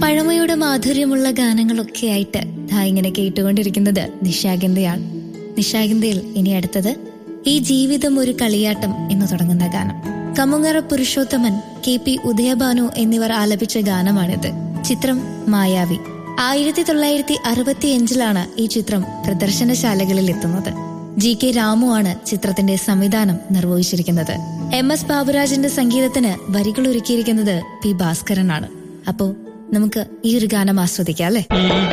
പഴമയുടെ മാധുര്യമുള്ള ഗാനങ്ങളൊക്കെ ആയിട്ട് ദാ ഇങ്ങനെ കേട്ടുകൊണ്ടിരിക്കുന്നത് നിശാഗന്ധയാണ് നിശാഗന്ധയിൽ ഇനി അടുത്തത് ഈ ജീവിതം ഒരു കളിയാട്ടം എന്ന് തുടങ്ങുന്ന ഗാനം കമുങ്ങറ പുരുഷോത്തമൻ കെ പി ഉദയഭാനു എന്നിവർ ആലപിച്ച ഗാനമാണിത് ചിത്രം മായാവി ആയിരത്തി തൊള്ളായിരത്തി അറുപത്തിയഞ്ചിലാണ് ഈ ചിത്രം പ്രദർശനശാലകളിൽ എത്തുന്നത് ജി കെ രാമു ആണ് ചിത്രത്തിന്റെ സംവിധാനം നിർവഹിച്ചിരിക്കുന്നത് എം എസ് ബാബുരാജിന്റെ സംഗീതത്തിന് വരികൾ ഒരുക്കിയിരിക്കുന്നത് പി ഭാസ്കരനാണ് അപ്പോ നമുക്ക് ഈ ഒരു ഗാനം ആസ്വദിക്കാം അല്ലേ